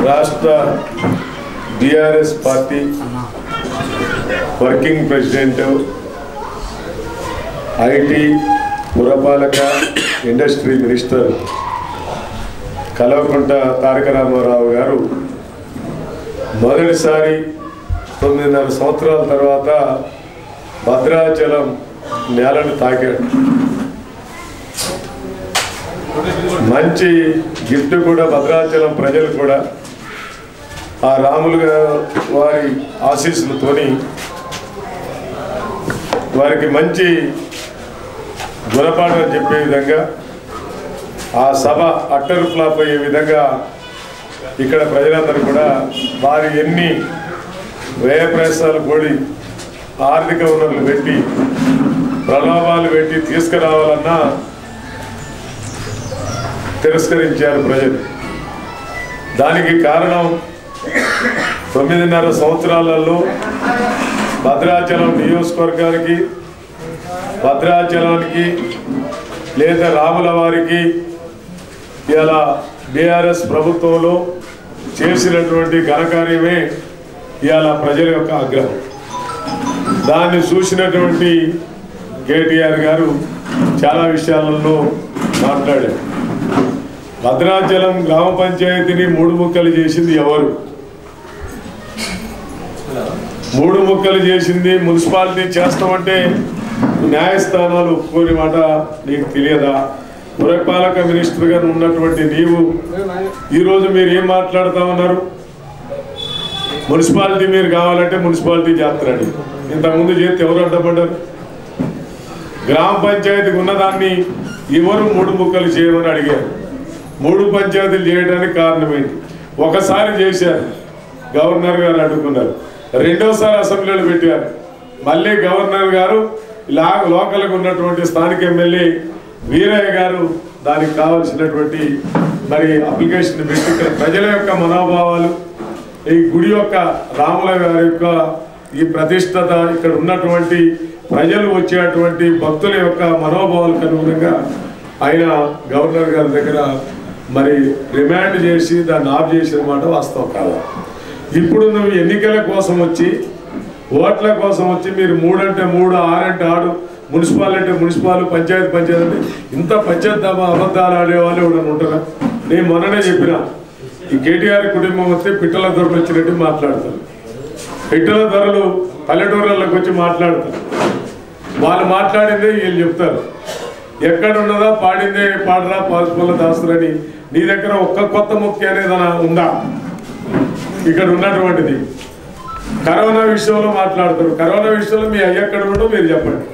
రాష్ట్ర BRS party working president IT పురపాలక industry minister Kalvakuntla Taraka Ramarao గారు మొదటిసారి తొమ్మిదిన్నర సంవత్సరాల తర్వాత భద్రాచలం నేలను తాకాడు మంచి గిఫ్ట్ కూడా భద్రాచలం ప్రజలు కూడా ఆ రాములు గా- వారి ఆశీస్సులతోని వారికి మంచి గుణపాఠం చెప్పే విధంగా ఆ సభ అట్టరు ఫ్లాప్ అయ్యే విధంగా ఇక్కడ ప్రజలందరూ కూడా వారి ఎన్ని వ్యయ ప్రయత్నాలు కూడి ఆర్థిక వనరులు పెట్టి ప్రలోభాలు పెట్టి తీసుకురావాలన్నా తిరస్కరించారు ప్రజలు దానికి కారణం తొమ్మిదిన్నర సంవత్సరాలలో భద్రాచలం నియోజకవర్గానికి భద్రాచలానికి లేదా రాముల వారికి ఇలా బీఆర్ఎస్ ప్రభుత్వంలో చేసినటువంటి ఘనకార్యమే ఇవాళ ప్రజల యొక్క ఆగ్రహం దాన్ని చూసినటువంటి కేటీఆర్ గారు చాలా విషయాలలో మాట్లాడారు భద్రాచలం గ్రామ పంచాయతీని మూడు ముక్కలు చేసింది ఎవరు మూడు ముక్కలు చేసింది మున్సిపాలిటీ చేస్తామంటే న్యాయస్థానాలు ఒప్పుకోని మాట నీకు తెలియదా పురపాలక మినిస్టర్గా ఉన్నటువంటి నీవు ఈరోజు మీరు ఏం మాట్లాడుతా ఉన్నారు మున్సిపాలిటీ మీరు కావాలంటే మున్సిపాలిటీ చేస్తారండి ఇంతకుముందు చేస్తే ఎవరు అడ్డపడ్డారు గ్రామ పంచాయతీకి ఉన్నదాన్ని ఎవరు మూడు ముక్కలు చేయమని అడిగారు మూడు పంచాయతీలు చేయడానికి కారణం ఏంటి ఒకసారి చేశారు గవర్నర్ గారు అడ్డుకున్నారు రెండోసారి అసెంబ్లీలో పెట్టారు మళ్ళీ గవర్నర్ గారు లా లోకల్గా ఉన్నటువంటి స్థానిక ఎమ్మెల్యే వీరయ్య గారు దానికి కావలసినటువంటి మరి అప్లికేషన్ పెట్టి ఇక్కడ ప్రజల యొక్క మనోభావాలు ఈ గుడి యొక్క రాముల గారి యొక్క ఈ ప్రతిష్టత ఇక్కడ ఉన్నటువంటి ప్రజలు వచ్చేటువంటి భక్తుల యొక్క మనోభావాలకు అనుగుణంగా ఆయన గవర్నర్ గారి దగ్గర మరి రిమాండ్ చేసి దాన్ని ఆఫ్ చేసిన మాట వాస్తవం కాదు ఇప్పుడు నువ్వు ఎన్నికల కోసం వచ్చి ఓట్ల కోసం వచ్చి మీరు మూడంటే మూడు ఆరంటే ఆడు మున్సిపాల్ అంటే మున్సిపాల్ పంచాయతీ పంచాయతీ అంటే ఇంత పంచాయతీ అబద్ధాలు ఆడేవాళ్ళు ఎవరైనా ఉంటారా నేను మొన్ననే చెప్పిన ఈ కేటీఆర్ కుటుంబం వస్తే పిట్టల ధరలు వచ్చినట్టు మాట్లాడతారు పిట్టల ధరలు పల్లెటూరులకు వచ్చి మాట్లాడతారు వాళ్ళు మాట్లాడిందే వీళ్ళు చెప్తారు ఎక్కడ ఉన్నదా పాడిందే పాడరా పాల్పల్ల దాస్తురని నీ దగ్గర ఒక్క కొత్త ముఖ్య అనేది ఏదైనా ఉందా ఇక్కడ ఉన్నటువంటిది కరోనా విషయంలో మాట్లాడతారు కరోనా విషయంలో మీ అయ్య ఎక్కడ ఉండో మీరు చెప్పండి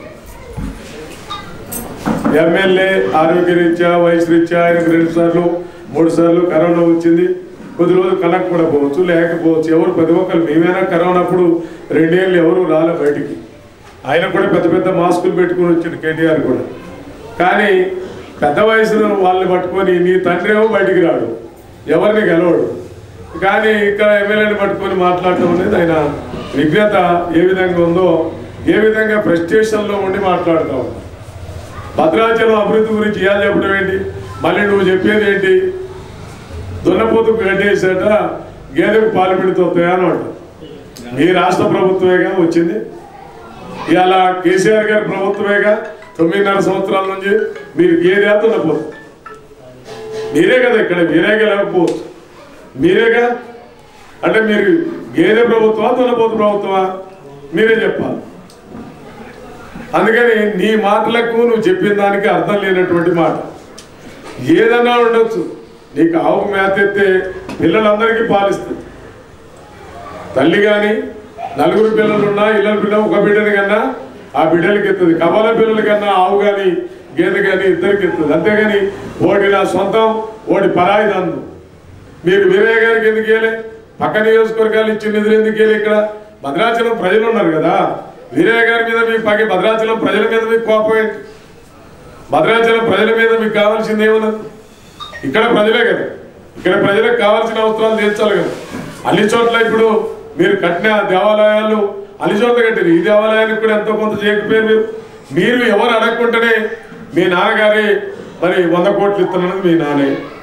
ఎమ్మెల్యే ఆరోగ్య రీత్యా వయసు రీత్యా ఆయనకు రెండు సార్లు మూడు సార్లు కరోనా వచ్చింది కొద్ది రోజులు కనెక్ట్ కూడా పోవచ్చు లేకపోవచ్చు ఎవరు ప్రతి ఒక్కరు మేమైనా కరోనా అప్పుడు రెండేళ్ళు ఎవరు రాలే బయటికి ఆయన కూడా పెద్ద పెద్ద మాస్కులు పెట్టుకుని వచ్చాడు కేటీఆర్ కూడా కానీ పెద్ద వయసులో వాళ్ళని పట్టుకొని నీ తండ్రి ఏమో బయటికి రాడు ఎవరిని గెలవడు కానీ ఇక్కడ ఎమ్మెల్యేని పట్టుకొని మాట్లాడటం అనేది ఆయన విజ్ఞత ఏ విధంగా ఉందో ఏ విధంగా ప్రెస్టేషన్లో ఉండి మాట్లాడుతూ ఉన్నాడు భద్రాచలం అభివృద్ధి గురించి ఇవాళ చెప్పడం ఏంటి మళ్ళీ నువ్వు చెప్పేది ఏంటి దున్నపోతుకు గడ్డేసాట గేదెకు పాలు పెడుతాయా అని అంటావు మీ రాష్ట్ర ప్రభుత్వమేగా వచ్చింది ఇవాళ కేసీఆర్ గారి ప్రభుత్వమేగా తొమ్మిదిన్నర సంవత్సరాల నుంచి మీరు గేదె దున్నపోతు మీరే కదా ఇక్కడ మీరేగా లేకపోవచ్చు మీరేగా అంటే మీరు గేదె ప్రభుత్వమా దున్నపోతు ప్రభుత్వమా మీరే చెప్పాలి అందుకని నీ మాటలకు నువ్వు చెప్పిన దానికి అర్థం లేనటువంటి మాట ఏదన్నా ఉండొచ్చు నీకు ఆవుకు మేత ఎత్తే పిల్లలందరికీ పాలిస్తుంది తల్లి కానీ నలుగురు పిల్లలు ఉన్నా ఇళ్ళ పిల్ల ఒక బిడ్డని కన్నా ఆ బిడ్డలకి ఎత్తుంది కమల పిల్లల కన్నా ఆవు కానీ గేదె కానీ ఇద్దరికి ఎత్తుంది అంతేగాని ఓడి నా సొంతం ఓడి పరాయి దందు మీరు వీరయ్య గారికి ఎందుకు వేయలే పక్క నియోజకవర్గాలు ఇచ్చిన నిధులు ఎందుకు వేయలే ఇక్కడ భద్రాచలం ప్రజలు ఉన్నారు కదా వీరయ్య గారి మీద మీకు పగే భద్రాచలం ప్రజల మీద మీకు కోపం ఏంటి భద్రాచలం ప్రజల మీద మీకు కావాల్సింది ఏమన్నది ఇక్కడ ప్రజలే కదా ఇక్కడ ప్రజలకు కావాల్సిన అవసరాలు తీర్చాలి కదా అన్ని చోట్ల ఇప్పుడు మీరు కట్టిన దేవాలయాలు అన్ని చోట్ల కట్టారు ఈ దేవాలయానికి కూడా ఎంతో కొంత చేయకపోయారు మీరు మీరు ఎవరు అడగకుండానే మీ నాన్నగారి మరి వంద కోట్లు ఇస్తున్నది మీ నాన్నే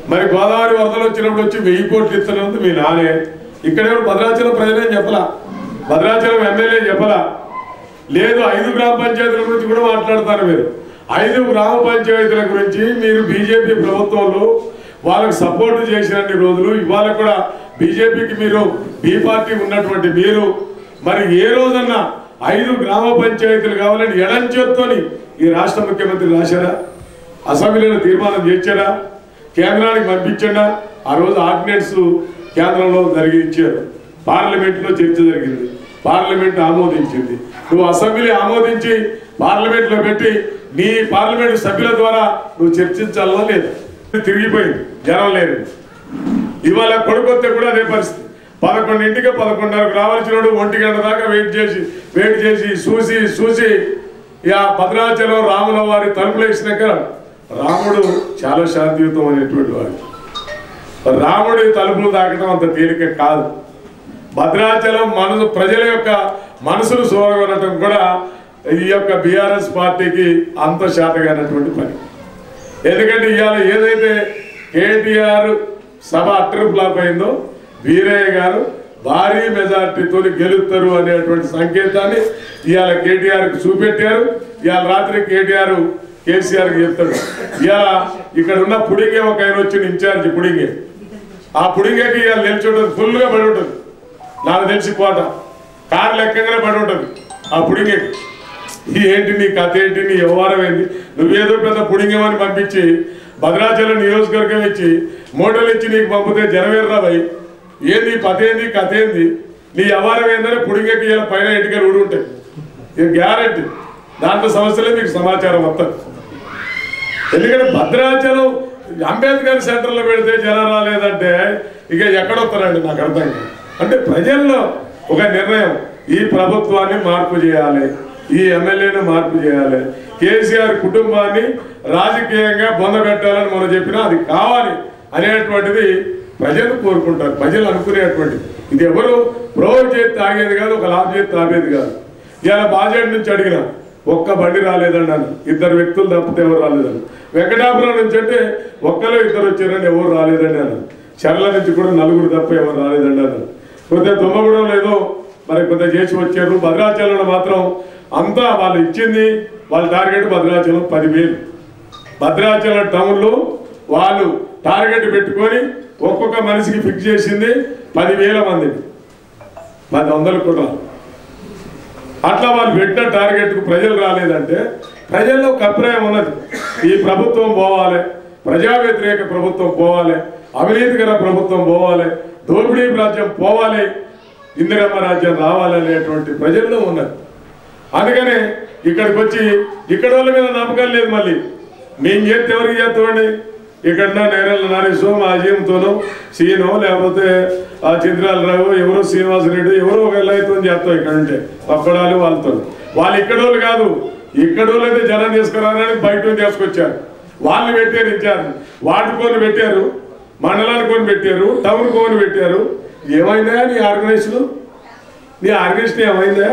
మరి గోదావరి వరదలు వచ్చినప్పుడు వచ్చి వెయ్యి కోట్లు ఇస్తున్నది మీ నానే ఇక్కడ భద్రాచలం ప్రజలేం చెప్పలా భద్రాచలం ఎమ్మెల్యే చెప్పలా లేదు ఐదు గ్రామ పంచాయతీల గురించి కూడా మాట్లాడతారు మీరు ఐదు గ్రామ పంచాయతీల గురించి మీరు బీజేపీ ప్రభుత్వంలో వాళ్ళకి సపోర్ట్ చేసినన్ని రోజులు ఇవాళ కూడా బీజేపీకి మీరు బీ పార్టీ ఉన్నటువంటి మీరు మరి ఏ రోజన్నా ఐదు గ్రామ పంచాయతీలు కావాలని ఎడంచేత్తోని ఈ రాష్ట్ర ముఖ్యమంత్రి రాశారా అసెంబ్లీలో తీర్మానం చేర్చాడా కేంద్రానికి పంపించండా ఆ రోజు ఆర్డినెన్స్ కేంద్రంలో జరిగి ఇచ్చారు పార్లమెంట్లో చర్చ జరిగింది పార్లమెంట్ ఆమోదించింది నువ్వు అసెంబ్లీ ఆమోదించి పార్లమెంట్లో పెట్టి నీ పార్లమెంట్ సభ్యుల ద్వారా నువ్వు చర్చించాలా లేదా తిరిగిపోయింది జనం లేదు ఇవాళ కొడుకొస్తే కూడా అదే పరిస్థితి పదకొండింటికి పదకొండున్నరకు రావాల్సిన ఒంటి గంట దాకా వెయిట్ చేసి వెయిట్ చేసి చూసి చూసి ఇక భద్రాచలం రాముల వారి తలుపులు వేసినాక రాముడు చాలా శాంతియుతం అనేటువంటి వాడు రాముడి తలుపులు దాకడం అంత తేలిక కాదు భద్రాచలం మనసు ప్రజల యొక్క మనసును సోరగొనటం కూడా ఈ యొక్క బీఆర్ఎస్ పార్టీకి అంత శాతగానటువంటి పని ఎందుకంటే ఇవాళ ఏదైతే కేటీఆర్ సభ అట్టర్ ఫ్లాప్ అయిందో వీరయ్య గారు భారీ మెజార్టీతో గెలుస్తారు అనేటువంటి సంకేతాన్ని ఇవాళ కేటీఆర్కి చూపెట్టారు ఇవాళ రాత్రి కేటీఆర్ కేసీఆర్కి చెప్తాడు ఇవాళ ఇక్కడ ఉన్న పుడింగే ఒక ఆయన వచ్చిన ఇన్ఛార్జ్ పుడింగే ఆ పుడింగకి ఇవాళ నిలిచి ఉంటుంది ఫుల్గా పడి ఉంటుంది నాకు తెలిసి కోట కారు లెక్కగానే పడి ఉంటుంది ఆ పుడింగకి ఈ ఏంటి నీ కథ ఏంటి నీ వ్యవహారం ఏంటి నువ్వేదో పెద్ద పుడింగమని పంపించి భద్రాచలం నియోజకవర్గం ఇచ్చి మోటలు ఇచ్చి నీకు పంపితే జనవేర్రా భయ్ ఏంది ఈ పథ ఏంది కథ ఏంది నీ వ్యవహారం ఏందని పుడింగకి ఇలా పైన ఇంటికి ఊడి ఉంటాయి ఇది గ్యారెంటీ దాంట్లో సమస్యలే మీకు సమాచారం మొత్తం ఎందుకంటే భద్రాచలం అంబేద్కర్ సెంటర్లో పెడితే జనం రాలేదంటే ఇక ఎక్కడొస్తారండి నాకు అర్థం కాదు అంటే ప్రజల్లో ఒక నిర్ణయం ఈ ప్రభుత్వాన్ని మార్పు చేయాలి ఈ ఎమ్మెల్యేని మార్పు చేయాలి కేసీఆర్ కుటుంబాన్ని రాజకీయంగా బొందబెట్టాలని మనం చెప్పినా అది కావాలి అనేటువంటిది ప్రజలు కోరుకుంటారు ప్రజలు అనుకునేటువంటిది ఇది ఎవరు ప్రోవ్ చేతి తాగేది కాదు ఒక లాభ చేతి తాగేది కాదు ఇవాళ బాజెట్ నుంచి అడిగిన ఒక్క బండి రాలేదండి అన్న ఇద్దరు వ్యక్తులు తప్పితే ఎవరు రాలేదని వెంకటాపురం నుంచి అంటే ఒక్కలో ఇద్దరు వచ్చారని ఎవరు రాలేదండి అన్న చర్ల నుంచి కూడా నలుగురు తప్ప ఎవరు రాలేదండి అన్న కొద్దిగా తుమ్మగూడెం లేదో మరి కొద్దిగా చేసి వచ్చారు భద్రాచలంలో మాత్రం అంతా వాళ్ళు ఇచ్చింది వాళ్ళ టార్గెట్ భద్రాచలం పదివేలు భద్రాచలం టౌన్లో వాళ్ళు టార్గెట్ పెట్టుకొని ఒక్కొక్క మనిషికి ఫిక్స్ చేసింది పదివేల మందిని పది వందల కూడా అట్లా వాళ్ళు పెట్టిన టార్గెట్కు ప్రజలు రాలేదంటే ప్రజల్లో ఒక అభిప్రాయం ఉన్నది ఈ ప్రభుత్వం పోవాలి ప్రజా వ్యతిరేక ప్రభుత్వం పోవాలి అవినీతికర ప్రభుత్వం పోవాలి దోపిడీ రాజ్యం పోవాలి ఇందిరమ్మ రాజ్యం రావాలి అనేటువంటి ప్రజల్లో ఉన్నది అందుకనే ఇక్కడికి వచ్చి ఇక్కడ వాళ్ళ మీద నమ్మకం లేదు మళ్ళీ మేము చేస్తే ఎవరికి చేస్తామండి ఇక్కడ నేరల నరేషో మా అజీయంతోనో సీనో లేకపోతే ఆ చిత్రాలరావు ఎవరో శ్రీనివాసరెడ్డి ఎవరో ఒక ఎల్లయితో చేస్తాం ఇక్కడ ఉంటే పక్కడాలు వాళ్ళతో వాళ్ళు ఇక్కడ వాళ్ళు కాదు ఇక్కడ వాళ్ళు అయితే జనం తీసుకురానని బయట నుంచి తీసుకొచ్చారు వాళ్ళు పెట్టారు ఇచ్చారు వాటి కొని పెట్టారు మండలానికి కొని పెట్టారు టౌన్ కొని పెట్టారు ఏమైందా నీ ఆర్గనైజేషన్ నీ ఆర్గనైజేషన్ ఏమైందా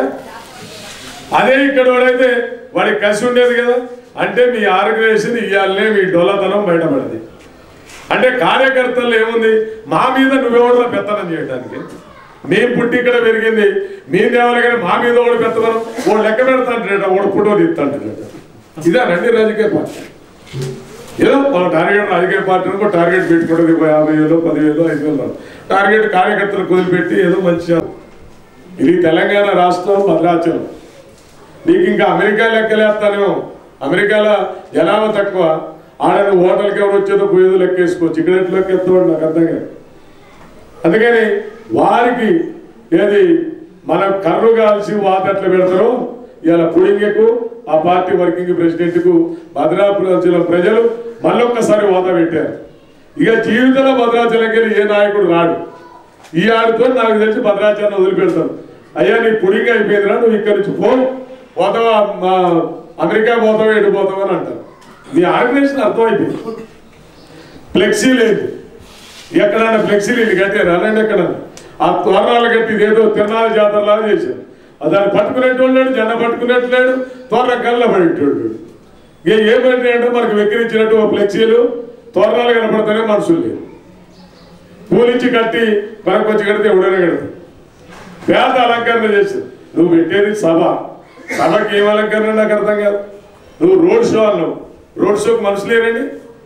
అదే ఇక్కడ వాడైతే వాడికి కసి ఉండేది కదా అంటే మీ ఆర్గనైజేషన్ ఇవ్వాలనే మీ డొల్లతనం బయటపడింది అంటే కార్యకర్తలు ఏముంది మా మీద నువ్వెవడో పెత్తనం చేయడానికి మేము పుట్టి ఇక్కడ పెరిగింది మీ దేవాలి కానీ మా మీద ఒకడు పెత్తనం ఓడు లెక్క పెడతాంటాడు ఓడు ఫోటో తీస్తాంటాడు ఇదేనండి రాజకీయ పార్టీ ఏదో మన టార్గెట్ రాజకీయ పార్టీ అనుకో టార్గెట్ పెట్టుకోవడం ఒక యాభై వేలు పదివేలు ఐదు వేలు టార్గెట్ కార్యకర్తలు కుదిలిపెట్టి ఏదో మంచిగా ఇది తెలంగాణ రాష్ట్రం భద్రాచలం నీకు ఇంకా అమెరికా లెక్కలేస్తానేమో అమెరికాలో జనాభా తక్కువ ఆడ నువ్వు హోటల్కి ఎవరు వచ్చేదో పోయేదో లెక్కేసుకోవచ్చు ఇక్కడ ఎట్లా లెక్కేస్తాడు నాకు అర్థం కాదు అందుకని వారికి ఏది మనం కర్రు కాల్సి వాత ఎట్లా పెడతారో ఇలా పుడింగకు ఆ పార్టీ వర్కింగ్ ప్రెసిడెంట్కు భద్రాచలం ప్రజలు మళ్ళొక్కసారి వాత పెట్టారు ఇక జీవితంలో భద్రాచలంకి వెళ్ళి ఏ నాయకుడు రాడు ఈ ఆడితో నాకు తెలిసి భద్రాచలం వదిలిపెడతాను అయ్యా నీ పుడింగ్ అయిపోయిందిరా నువ్వు ఇక్కడి నుంచి పో పోతావా మా అమెరికా పోతావా ఎటు పోతావా అని అంటారు మీ ఆర్గనైజేషన్ అర్థమైపోయింది ఫ్లెక్సీ లేదు ఎక్కడన్నా ఫ్లెక్సీలు ఇల్లు కట్టారు అలాంటి ఎక్కడ ఆ తోరణాలు కట్టి ఇదేదో తిరణాల జాతరలాగా చేశారు ఆ దాన్ని పట్టుకునేటోళ్ళు లేడు జెండా పట్టుకునేట్లేడు తోరణ కళ్ళ పడేటోళ్ళు ఇక ఏమంటే అంటే మనకు వెక్కిరించినట్టు ఓ ఫ్లెక్సీలు తోరణాలు కనపడితేనే మనుషులు లేరు కూలించి కట్టి మనకు వచ్చి కడితే ఎవడైనా కడతాడు పేద అలంకరణ చేసి నువ్వు పెట్టేది సభ సభకి ఏం అలంకరణ నాకు అర్థం కాదు నువ్వు రోడ్ షో అన్నావు రోడ్ షోకి మనుషులు లేరండి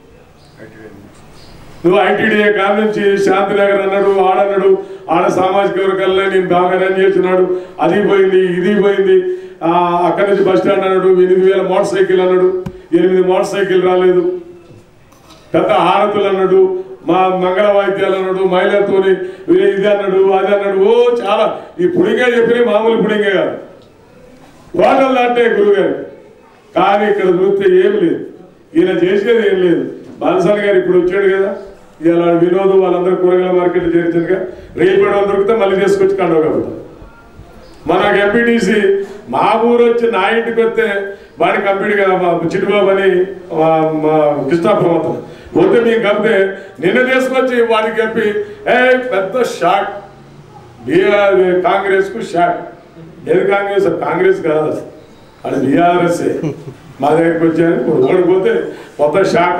నువ్వు ఐటీడీఏ కాడ నుంచి శాంతినగర్ అన్నాడు ఆడన్నాడు ఆడ సామాజిక వర్గాల్లో నేను బాగా రన్ చేసినాడు అది పోయింది ఇది పోయింది ఆ, అక్కడి నుంచి బస్ స్టాండ్ అన్నాడు ఎనిమిది వేల మోటార్ సైకిల్ అన్నాడు ఎనిమిది మోటార్ సైకిల్ రాలేదు పెద్ద హారతులు అన్నాడు మా మంగళ వాయిద్యాలు అన్నాడు మహిళలతోని ఇది అన్నాడు అది అన్నాడు ఓ చాలా ఈ పుడింగే చెప్పిన మామూలు పుడింగే కాదు కోటలు అంటే గురుగారు కానీ ఇక్కడ చూస్తే ఏం లేదు ఈయన చేసేది ఏం లేదు బాలసాని గారు ఇప్పుడు వచ్చాడు కదా ఇలా వినోద్ వాళ్ళందరూ కూరగాయల మార్కెట్ చేర్చారుగా రేపు దొరికితే మళ్ళీ తీసుకొచ్చి కండవ కలుగుతాం మనకు ఎంపీటీసీ మా ఊరు వచ్చి నా ఇంటికి వస్తే వాడి కంపెనీ చిట్టుబాబు అని మా మా కృష్ణాపురం అతను వస్తే మీకు కప్పితే నిన్న తీసుకొచ్చి వాడికి చెప్పి ఏ పెద్ద షాక్ బీఆర్ కాంగ్రెస్ కు షాక్ ఏది కాంగ్రెస్ కాంగ్రెస్ కాదు అసలు. అది బీఆర్ఎస్ మా దగ్గరికి వచ్చారు ఓడిపోతే కొత్త షాక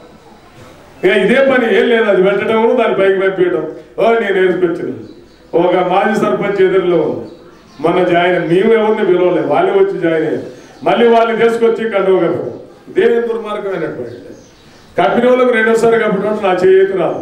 ఇక ఇదే పని ఏం లేదు అది పెట్టడం దాని పైకి పంపించడం ఓ నేను నేర్చుకొచ్చింది ఒక మాజీ సర్పంచ్ ఎదురులో ఉంది మొన్న జాయిన్ మేము ఎవరిని పిలవలేదు వాళ్ళే వచ్చి జాయిన్ అయ్యారు మళ్ళీ వాళ్ళని తీసుకొచ్చి కండువ కప్పడం ఇదేం దుర్మార్గమైనటువంటి కప్పిన వాళ్ళకు రెండోసారి కప్పడం నా చేతి రాదు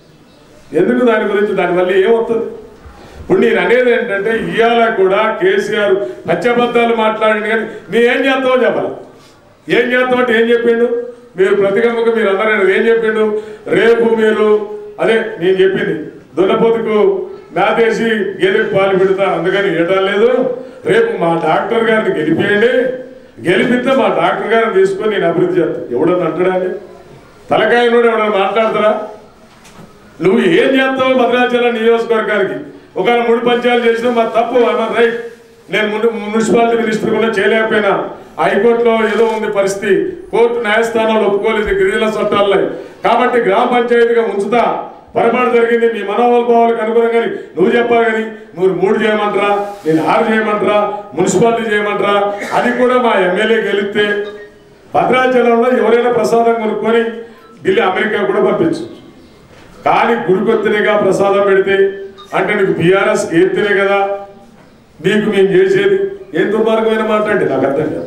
ఎందుకు దాని గురించి దానివల్ల ఏమవుతుంది ఇప్పుడు నేను అనేది ఏంటంటే ఇవాళ కూడా కేసీఆర్ పచ్చబద్దాలు మాట్లాడింది కానీ మీరు ఏం చేస్తామో చెప్పాలి ఏం చేస్తాం అంటే ఏం చెప్పిండు మీరు ప్రతిగమ్మకు మీరు అందరూ ఏం చెప్పిండు రేపు మీరు అదే నేను చెప్పింది దున్నపోతుకు మేతేసి గేదెకు పాలు పెడతా అందుకని ఏటా లేదు రేపు మా డాక్టర్ గారిని గెలిపేయండి గెలిపిస్తే మా డాక్టర్ గారిని తీసుకొని నేను అభివృద్ధి చేస్తాను ఎవడన్నా అంటాడా అని? తలకాయ నుండి ఎవడన్నా మాట్లాడతారా నువ్వు ఏం చేస్తావు భద్రాచలం నియోజకవర్గానికి ఒకవేళ మూడు పంచాయతీలు చేసినా మా తప్పు అన్న రైట్ నేను ముందు మున్సిపాలిటీ మినిస్టర్ కూడా చేయలేకపోయినా హైకోర్టులో ఏదో ఉంది పరిస్థితి కోర్టు న్యాయస్థానాలు ఒప్పుకోలేదు గిరిజన చట్టాల్లో కాబట్టి గ్రామ పంచాయతీగా ఉంచుతా పొరపాటు జరిగింది మీ మనోభావాలకు అనుగుణంగా నువ్వు చెప్పావు కానీ నువ్వు మూడు చేయమంటారా నేను ఆరు చేయమంటారా మున్సిపాలిటీ చేయమంటారా అది కూడా మా ఎమ్మెల్యే గెలిస్తే భద్రాచలంలో ఎవరైనా ప్రసాదం కొనుక్కొని ఢిల్లీ అమెరికా కూడా పంపించు కానీ గురికొత్తేనేగా ప్రసాదం పెడితే అంటే నీకు బీఆర్ఎస్ ఎత్తేనే కదా నీకు మేము చేసేది ఏం దుర్మార్గమైన మాట్లాడి నాకు అర్థం కాదు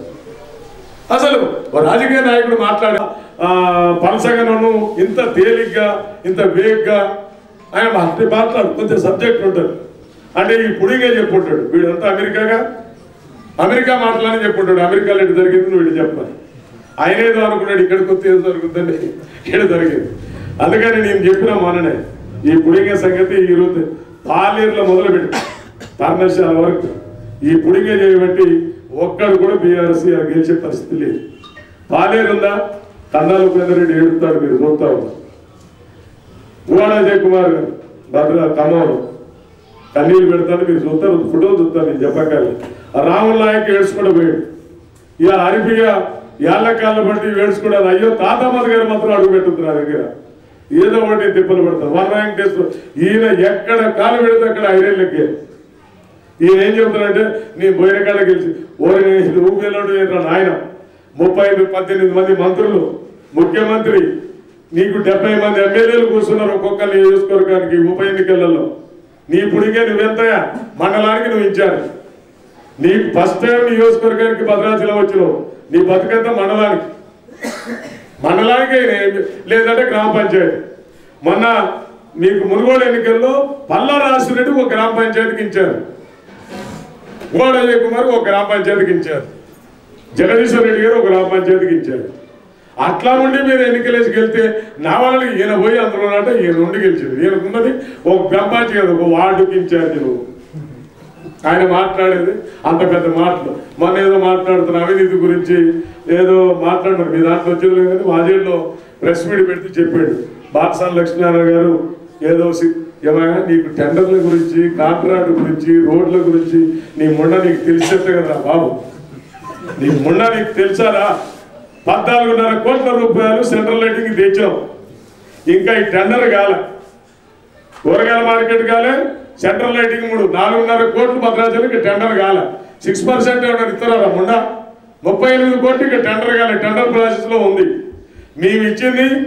అసలు ఓ రాజకీయ నాయకుడు మాట్లాడ పలసగనను ఇంత తేలిగ్గా ఇంత వేగ్గా ఆయన మాట్లా- మాట్లాడు కొంచెం సబ్జెక్ట్ ఉంటుంది అంటే ఈ పుడిగా చెప్పుంటాడు వీడంతా అమెరికాగా అమెరికా మాటలని చెప్పుంటాడు అమెరికాలో ఎటు జరిగింది నువ్వు ఇటు చెప్పాలి ఆయన ఏదో అనుకున్నాడు ఇక్కడికి వస్తే ఏదో జరుగుతుందండి ఇక్కడ జరిగింది అందుకని నేను చెప్పిన మొన్ననే ఈ పుడింగ సంగతి ఈరోజు పాలేరులో మొదలుపెట్టి తార్నశాల వరకు ఈ పుడింగ చేయబట్టి ఒక్కడు కూడా బీఆర్ఎస్ గెలిచే పరిస్థితి లేదు పాలేరు ఉందా కందాల ఉపేంద్రెడ్డి ఏడుతాడు మీరు చూస్తా ఉన్నారు పురాణ అజయ్ కుమార్ గారు భద్ర ఖమ్మంలో కన్నీళ్ళు పెడతాను మీరు చూస్తారు ఫోటో చూస్తారు నేను చెప్పకాలి రాముల నాయక్ ఏడ్చుకుంటూ పోయాడు ఇక అరిపిగా ఏళ్ల కాళ్ళ బట్టి ఏడ్చుకుంటారు అయ్యో తాతమ్మది గారు మాత్రం అడుగు పెట్టుద్ది నా దగ్గర ఏదో ఒకటి తిప్పలు పెడతారు వన్ వెంకటేశ్వర ఈయన ఎక్కడ కాలు పెడితే అక్కడ ఐరేళ్ళకి ఈయన ఏం చెబుతారంటే నీ పోయిన కాడ గెలిచి ఓరి నువ్వు వెళ్ళడు ఏంట్రా నాయన ముప్పై పద్దెనిమిది మంది మంత్రులు ముఖ్యమంత్రి నీకు డెబ్బై మంది ఎమ్మెల్యేలు కూర్చున్నారు ఒక్కొక్క నియోజకవర్గానికి ఉప ఎన్నికలలో నీ పుడిగే నువ్వెంతయా మండలానికి నువ్వు ఇచ్చారు నీకు ఫస్ట్ టైం నియోజకవర్గానికి భద్రాచలం వచ్చినావు నీ బతుకంతా మండలానికి మండలానికి అయినా లేదంటే గ్రామ పంచాయతీ మొన్న మీకు మునుగోడు ఎన్నికల్లో పల్లా రాసిరెడ్డి ఒక గ్రామ పంచాయతీకి ఇచ్చారు గోడ అజయ్ కుమార్ ఒక గ్రామ పంచాయతీకి ఇచ్చారు జగదీశ్వర్ రెడ్డి గారు ఒక గ్రామ పంచాయతీకి ఇచ్చారు అట్లా ఉండి మీరు ఎన్నికలేసి గెలితే నా వాళ్ళకి ఈయన పోయి అందులో అంటే ఈయన నుండి గెలిచింది ఈయనకున్నది ఒక గ్రామ పంచాయతీ ఒక వార్డుకి ఇన్ఛార్జ్ నువ్వు ఆయన మాట్లాడేది అంత పెద్ద మాటలు మొన్న ఏదో మాట్లాడుతున్న అవినీతి గురించి ఏదో మాట్లాడినారు మీ దాంట్లో వచ్చేది లేదు కానీ మాజీల్లో ప్రెస్ మీట్ పెడితే చెప్పాడు బాలసాని లక్ష్మీనారాయణ గారు ఏదో సి- ఏమైనా నీకు టెండర్ల గురించి కాంట్రాక్ట్ గురించి రోడ్ల గురించి నీ మొండ నీకు తెలిసేట్టు కదా బాబు నీ మొండ నీకు తెలుసారా పద్నాలుగున్నర కోట్ల రూపాయలు సెంట్రల్ లైటింగ్ తెచ్చాం ఇంకా ఈ టెండర్ కాలే కూరగాయల మార్కెట్ కాలే సెంట్రల్ లైటింగ్ మూడు నాలుగున్నర కోట్లు భద్రాచలం టెండర్ కాలే సిక్స్ పర్సెంట్ ఏమన్నా ఇస్తారా ముండా ముప్పై ఎనిమిది కోట్లు ఇక టెండర్ కాలే టెండర్ ప్రాసెస్ లో ఉంది మేము ఇచ్చింది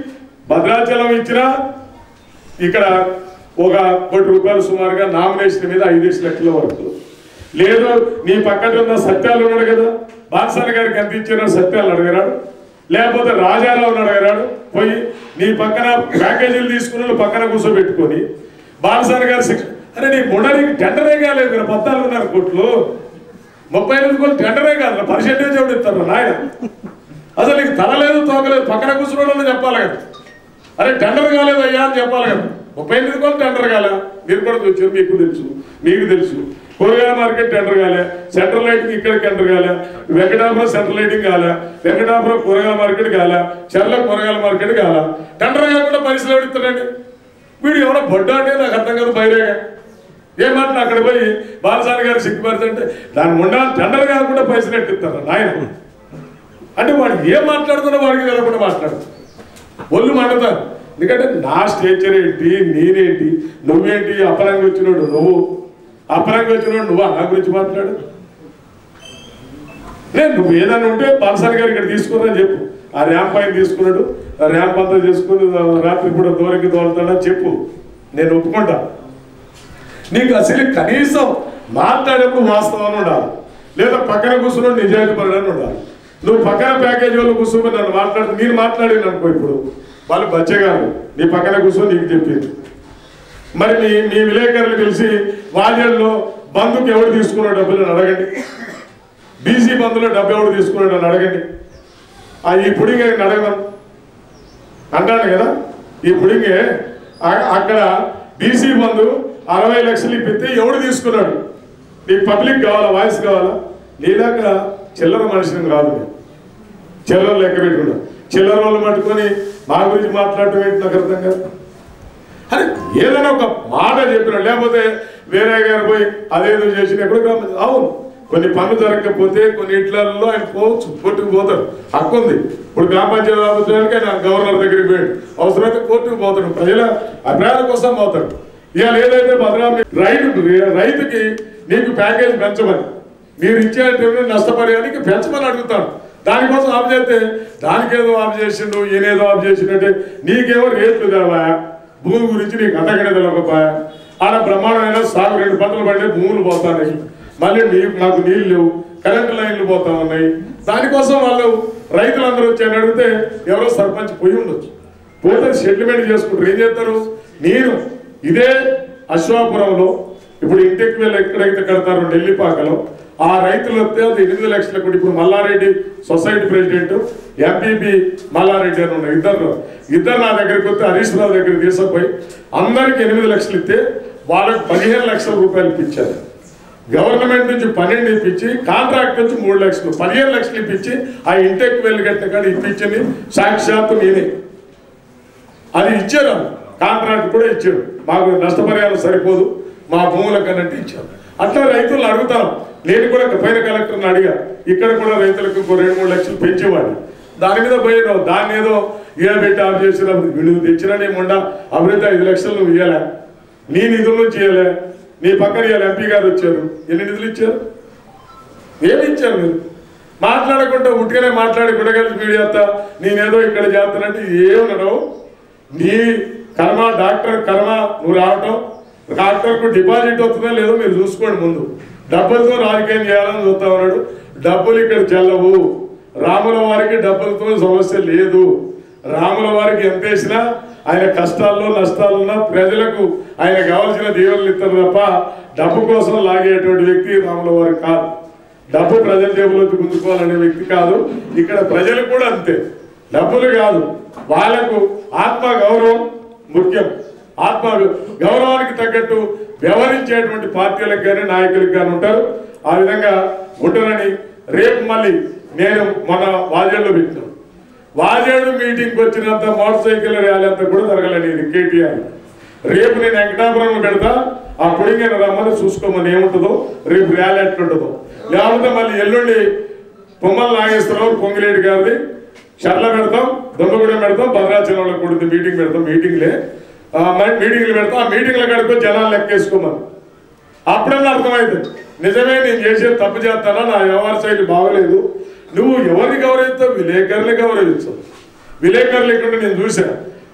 భద్రాచలం ఇచ్చినా ఇక్కడ ఒక కోటి రూపాయలు సుమారుగా నామినేషన్ మీద ఐదేసి లక్షల వరకు లేదు నీ పక్కన ఉన్న సత్యాలు ఉన్నాడు కదా బాన్సాల గారికి ఎంత ఇచ్చిన సత్యాలు అడగరాడు లేకపోతే రాజారావు అడగరాడు పోయి నీ పక్కన ప్యాకేజీలు తీసుకున్న వాళ్ళు పక్కన కూర్చోబెట్టుకొని బాన్సాల గారి శిక్ష అరే నీ ముండనికి టెండరే కాలేదు ఇక్కడ పద్నాలుగున్నర కోట్లు ముప్పై ఎనిమిది కోట్లు టెండరే కాదు పర్సెంటేజ్ ఎవడు ఇస్తారు నాయన అసలు నీకు తల లేదు తోకలేదు పక్కన కూర్చున్న వాళ్ళు చెప్పాలి కదా అరే టెండర్ కాలేదు అయ్యా అని చెప్పాలి కదా ముప్పై ఎనిమిది కోట్లు టెండర్ కాలే మీరు కూడా వచ్చారు మీకు తెలుసు మీకు తెలుసు కూరగాయల మార్కెట్ టెండర్ కాలే సెంట్రల్ లైటింగ్ ఇక్కడ టెండర్ కాలే వెంకటాపురం సెంట్రల్ లైటింగ్ కాలే వెంకటాపురం కూరగాయల మార్కెట్ కాలే చర్ల కూరగాయల మార్కెట్ కాలే టెండర్ కాకుండా పైసలు ఎవడిస్తాడండి వీడు ఎవడో బొడ్డ అంటే నాకు అర్థం కాదు బయరేగా ఏం మాట అక్కడ పోయి బాలసాని గారు సిగ్గుపడుతుంటే దాని ఉండాలి టెండర్ కాకుండా పైసలు ఎట్టిస్తారు నాయన అంటే వాడు ఏం మాట్లాడుతున్నా వాడికి తెలకుండా మాట్లాడు ఒళ్ళు మండుతారు ఎందుకంటే నా స్టేచర్ ఏంటి నేనేంటి నువ్వేంటి అపరంగా వచ్చినోడు నువ్వు అపరంగా వచ్చినోడు నువ్వు నా గురించి మాట్లాడు నేను నువ్వు ఏదైనా ఉంటే బాలసాని గారు ఇక్కడ తీసుకున్నా చెప్పు ఆ ర్యాంప్ పైన తీసుకున్నాడు ఆ ర్యాంప్ అంతా చేసుకుని రాత్రి కూడా దూరంకి తోలుతాడని చెప్పు నేను ఒప్పుకుంటా నీకు అసలు కనీసం మాట్లాడేప్పుడు వాస్తవం ఉండాలి లేదా పక్కన కూర్చున్నాడు నిజాయితీ పడడానికి ఉండాలి నువ్వు పక్కన ప్యాకేజ్ వాళ్ళు కూర్చొని నన్ను మాట్లాడుతూ నేను మాట్లాడింది అనుకో ఇప్పుడు వాళ్ళు బచ్చగారు నీ పక్కన కూర్చొని నీకు చెప్పింది మరి మీ మీ విలేకరులు కలిసి వాజల్లో బంధుకి ఎవరు తీసుకున్నాడు డబ్బులు అని అడగండి బీసీ బంధులో డబ్బు ఎవరు తీసుకున్నాడు అని అడగండి ఆ ఈ పుడింగ్ అడగమను అంటాను కదా ఈ పుడింగే ఆ- అక్కడ బీసీ బంధు అరవై లక్షలు ఇప్పితే ఎవడు తీసుకున్నాడు నీకు పబ్లిక్ కావాలా వాయిస్ కావాలా నీలాక చిల్లర మనిషిని కాదు నేను చిల్లర లెక్క పెట్టుకున్నా చిల్లర వాళ్ళు పట్టుకొని మా గురించి మాట్లాడటం ఏంటి నాకు అర్థం కాదు అరే ఏదైనా ఒక మాట చెప్పిన లేకపోతే వేరే గారు పోయి అదేదో చేసిన ఎప్పుడు గ్రామం అవును కొన్ని పనులు జరగకపోతే కొన్ని ఇళ్లలో ఆయన పోవచ్చు కోర్టుకు పోతాడు హక్కు ఉంది ఇప్పుడు గ్రామ పంచాయతీ ఆఫీసర్కి ఆయన గవర్నర్ దగ్గరికి పోయాడు అవసరమైతే కోర్టుకు పోతాడు ప్రజల అభిప్రాయాల కోసం పోతాడు ఇవాళ ఏదైతే భద్రామి రైతు రైతుకి నీకు ప్యాకేజ్ పెంచమని మీరు ఇచ్చేటువంటి నష్టపరిహారానికి పెంచమని అడుగుతాడు దానికోసం ఆఫ్ చేస్తే దానికేదో ఆఫ్ చేసిండు ఈయనేదో ఆఫ్ చేసిండంటే నీకేమో రేట్లు కావా భూమి గురించి నీకు అంతకనే తెలియకపోయా ఆడ బ్రహ్మాండమైన సాగు రెండు పంటలు పడితే భూములు పోతాయి మళ్ళీ నీకు నాకు నీళ్ళు లేవు కరెంటు లైన్లు పోతా ఉన్నాయి దానికోసం వాళ్ళు రైతులందరూ వచ్చి అని అడిగితే ఎవరో సర్పంచ్ పోయి ఉండొచ్చు పోతే సెటిల్మెంట్ చేసుకుంటారు ఏం చేస్తారు నేను ఇదే అశ్వాపురంలో ఇప్పుడు ఇంటికి వెళ్ళి ఎక్కడైతే కడతారో ఢిల్లీపాకలో ఆ రైతులు వస్తే అది ఎనిమిది లక్షల కోటి ఇప్పుడు Mallareddy society president MPP Mallareddy అని ఉన్నారు ఇద్దరు ఇద్దరు నా దగ్గరికి వస్తే హరీష్ రావు దగ్గరికి తీసుకుపోయి అందరికి ఎనిమిది లక్షలు ఇస్తే వాళ్ళకి పదిహేను లక్షల రూపాయలు ఇప్పించారు గవర్నమెంట్ నుంచి పన్నెండు ఇప్పించి కాంట్రాక్ట్ నుంచి మూడు లక్షలు పదిహేను లక్షలు ఇప్పించి ఆ ఇంటికి వెళ్ళి కట్టిన కానీ ఇప్పించింది సాక్షాత్తు నేనే అది ఇచ్చారు కాంట్రాక్ట్ కూడా ఇచ్చారు మాకు నష్టపరిహారం సరిపోదు మా భూములకు అన్నట్టు ఇచ్చారు అట్లా రైతులు అడుగుతాం నేను కూడా పైన కలెక్టర్ని అడిగా ఇక్కడ కూడా రైతులకు ఇంకో రెండు మూడు లక్షలు పెంచేవాడిని దాని మీద పోయినావు దాన్ని ఏదో ఇయ్యబెట్టి ఆఫ్ చేసినప్పుడు నువ్వు తెచ్చినా నీ మొండ అభివృద్ధి ఐదు లక్షలు నువ్వు ఇవ్వలే నీ నిధుల నుంచి ఇవ్వలే నీ పక్కన ఇవాళ ఎంపీ గారు వచ్చారు ఎన్ని నిధులు ఇచ్చారు ఏమి ఇచ్చారు మీరు మాట్లాడకుండా ఉట్టిగానే మాట్లాడి గుడగలిసి మీరు చేస్తా నేనేదో ఇక్కడ చేస్తానంటే ఏమనడం నీ కర్మ డాక్టర్ కర్మ నువ్వు రావటం డాక్టర్కు డిపాజిట్ వస్తుందో లేదో మీరు చూసుకోండి ముందు డబ్బులతో రాజకీయం చేయాలని చూస్తా ఉన్నాడు డబ్బులు ఇక్కడ చెల్లవు రాముల వారికి డబ్బులతో సమస్య లేదు రాముల వారికి ఎంత వేసినా ఆయన కష్టాల్లో నష్టాలున్నా ప్రజలకు ఆయన కావాల్సిన దీవెనలు ఇస్తారు తప్ప డబ్బు కోసం లాగేటువంటి వ్యక్తి రాముల వారు కాదు డబ్బు ప్రజల జేబులోకి గుంజుకోవాలనే వ్యక్తి కాదు ఇక్కడ ప్రజలు కూడా అంతే డబ్బులు కాదు వాళ్ళకు ఆత్మ గౌరవం ముఖ్యం ఆత్మ గౌరవానికి తగ్గట్టు వ్యవహరించేటువంటి పార్టీలకు కానీ నాయకులకు కానీ ఉంటారు ఆ విధంగా ఉంటారని రేపు మళ్ళీ నేను మన వాజేడులో పెట్టినాను వాజేడు మీటింగ్కి వచ్చినంత మోటార్ సైకిల్ ర్యాలీ అంతా కూడా జరగలేదు ఇది కేటీఆర్ రేపు నేను వెంకటాపురంలో పెడతా ఆ పొడిగిన రమ్మని చూసుకోమని ఏముంటుందో రేపు ర్యాలీ ఎట్లుంటుందో లేకపోతే మళ్ళీ ఎల్లుండి పొమ్మల నాగేశ్వరరావు పొంగిలేటి గారిది షర్ల పెడతాం దొంగగూడెం పెడతాం భద్రాచలంలో కూడింది మీటింగ్ పెడతాం మీటింగ్లే ఆ, మరి మీటింగ్లు పెడతాం ఆ మీటింగ్ల కడుకో జనాలు లెక్కేసుకోమని అప్పుడన్నా అర్థమైంది నిజమే నేను చేసే తప్పు చేస్తానా నా వ్యవహార శైలి బాగలేదు నువ్వు ఎవరిని గౌరవిస్తావు విలేకరుని గౌరవించవు విలేకరులు ఇక్కడ నేను చూసా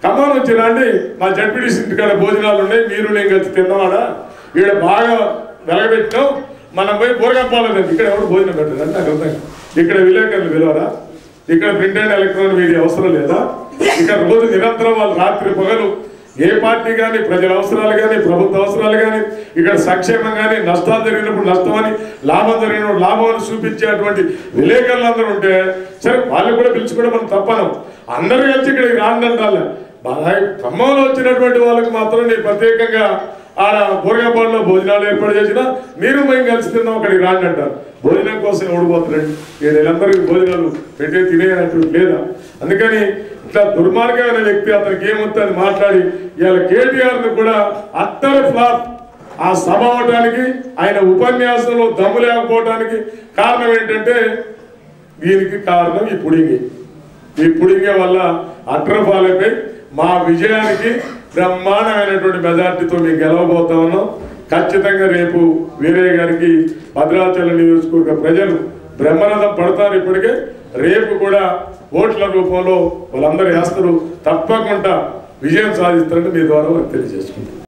ఖమ్మం నుంచి రండి మా జడ్పీటీసీ ఇంటికాడ భోజనాలు ఉన్నాయి మీరు నేను కలిసి తిన్నవాడా ఈడ బాగా వెలగబెట్టాం మనం పోయి బోరగప్పాలని ఇక్కడ ఎవరు భోజనం పెట్టారు అంటే నాకు అర్థం కాదు. ఇక్కడ విలేకరులు పిలవరా ఇక్కడ ప్రింట్ అండ్ ఎలక్ట్రానిక్ మీడియా అవసరం లేదా ఇక్కడ రోజు నిరంతరం వాళ్ళు రాత్రి పగలు ఏ పార్టీ కానీ ప్రజల అవసరాలు కానీ ప్రభుత్వ అవసరాలు కానీ ఇక్కడ సంక్షేమం కానీ నష్టాలు జరిగినప్పుడు నష్టం అని లాభం జరిగినప్పుడు లాభం అని చూపించేటువంటి విలేకరులు అందరూ ఉంటే సరే వాళ్ళు కూడా పిలుచుకోవడం మనం తప్పను అందరూ కలిసి ఇక్కడికి రాండి అంటారు బాగా ఖమ్మంలో వచ్చినటువంటి వాళ్ళకి మాత్రం నేను ప్రత్యేకంగా ఆడ బోర్గాపాడులో భోజనాలు ఏర్పాటు చేసిన మీరు మేము కలిసి తిన్నాం అక్కడికి రాండి అంటారు భోజనం కోసం ఓడిపోతున్నాడు వీళ్ళందరికీ భోజనాలు పెట్టే తినేటటువంటి లేదా అందుకని ఇట్లా దుర్మార్గమైన వ్యక్తి అతనికి ఏమొద్దని మాట్లాడి ఇవాళ కేటీఆర్ ను కూడా అత్తర ఫ్లాప్ ఆ సభ అవడానికి ఆయన ఉపన్యాసంలో దమ్ము లేకపోవడానికి కారణం ఏంటంటే దీనికి కారణం ఈ పుడింగి ఈ పుడింగే వల్ల అట్రఫాలపై మా విజయానికి బ్రహ్మాండమైనటువంటి మెజార్టీతో మేము గెలవబోతా ఉన్నాం ఖచ్చితంగా రేపు వీరయ్య గారికి భద్రాచలం నియోజకవర్గ ప్రజలు బ్రహ్మరథం పడతారు ఇప్పటికే రేపు కూడా ఓట్ల రూపంలో వాళ్ళందరూ వేస్తారు తప్పకుండా విజయం సాధిస్తారని మీ ద్వారా వారికి తెలియజేసుకుంటాం